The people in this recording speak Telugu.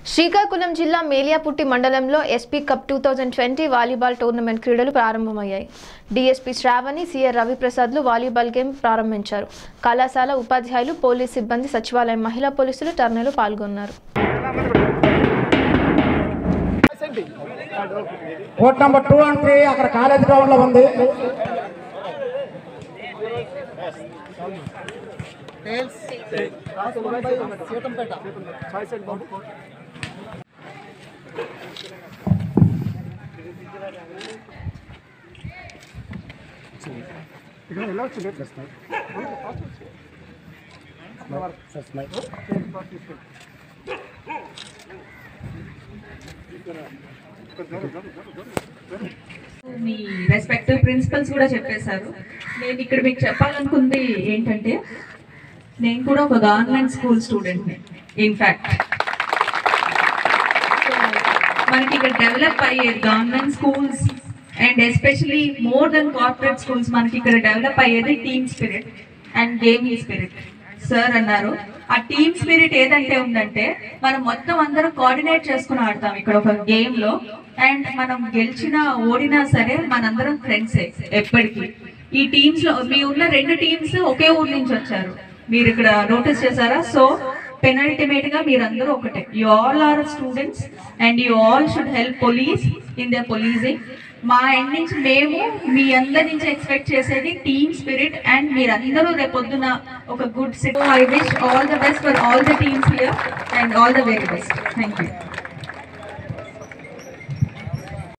శ్రీకాకుళం జిల్లా మేలియాపుట్టి మండలంలో SP cup two thousand twenty volleyball tournament క్రీడలు ప్రారంభమయ్యాయి డీఎస్పీ శ్రావణి సిఆర్ రవిప్రసాద్లు వాలీబాల్ గేమ్ ప్రారంభించారు కళాశాల ఉపాధ్యాయులు పోలీస్ సిబ్బంది సచివాలయం మహిళా పోలీసులు టర్నీలో పాల్గొన్నారు court number two and three అక్కడ కాలేజ్ గ్రౌండ్ లో ఉంది మీ రెస్పెక్టివ్ ప్రిన్సిపల్స్ కూడా చెప్పేశారు నేను ఇక్కడ మీకు చెప్పాలనుకుంది ఏంటంటే నేను కూడా ఒక గవర్నమెంట్ స్కూల్ స్టూడెంట్ ఇన్ఫాక్ట్ మనకి ఇక్కడ డెవలప్ అయ్యేది government schools and especially more than corporate schools మనకి ఇక్కడ డెవలప్ అయ్యేది team spirit and gaming spirit sir అన్నారు ఆ టీమ్ స్పిరిట్ ఏదంటే ఉందంటే మనం మొత్తం అందరం కోఆర్డినేట్ చేసుకుని ఆడతాం ఇక్కడ ఒక గేమ్ లో అండ్ మనం గెలిచినా ఓడినా సరే మనందరం ఫ్రెండ్సే ఎప్పటికీ ఈ టీమ్స్ లో మీ ఉన్న రెండు టీమ్స్ ఒకే ఊరు నుంచి వచ్చారు మీరు ఇక్కడ నోటీస్ చేశారా సో పెనల్టిమేట్ గా మీరందరూ ఒకటే you all are students and you all should help police in the policing మా ఎండ్ నుంచి మేము మీ అందరి నుంచి ఎక్స్పెక్ట్ చేసేది టీమ్ స్పిరిట్ అండ్ మీరందరూ రేపొద్దున ఒక good sit I wish all the best for all the teams here and all the very best thank you